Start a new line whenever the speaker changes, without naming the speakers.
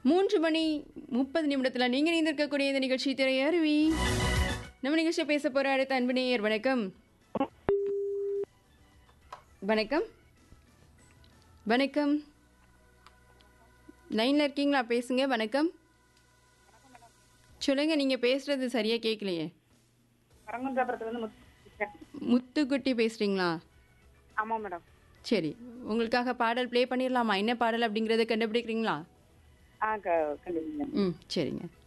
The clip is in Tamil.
மூன்று மணி முப்பது நிமிடத்தில் நீங்கள் இணைந்திருக்கக்கூடிய இந்த நிகழ்ச்சி திரையருவி நம்ம நிகழ்ச்சியை பேச போகிற அடுத்த அன்பு நேயர் வணக்கம் வணக்கம் வணக்கம் லைனில் இருக்கீங்களா பேசுங்க வணக்கம் சொல்லுங்க நீங்கள் பேசுறது சரியாக கேட்கலையே
பரங்குன்றாபுரத்துலேருந்து முத்து
முத்துக்குட்டி பேசுகிறீங்களா
ஆமாம் மேடம்
சரி உங்களுக்காக பாடல் ப்ளே பண்ணிடலாமா என்ன பாடல் அப்படிங்கிறத கண்டுபிடிக்கிறீங்களா
ஆ க கண்டிப்பாக
ம் சரிங்க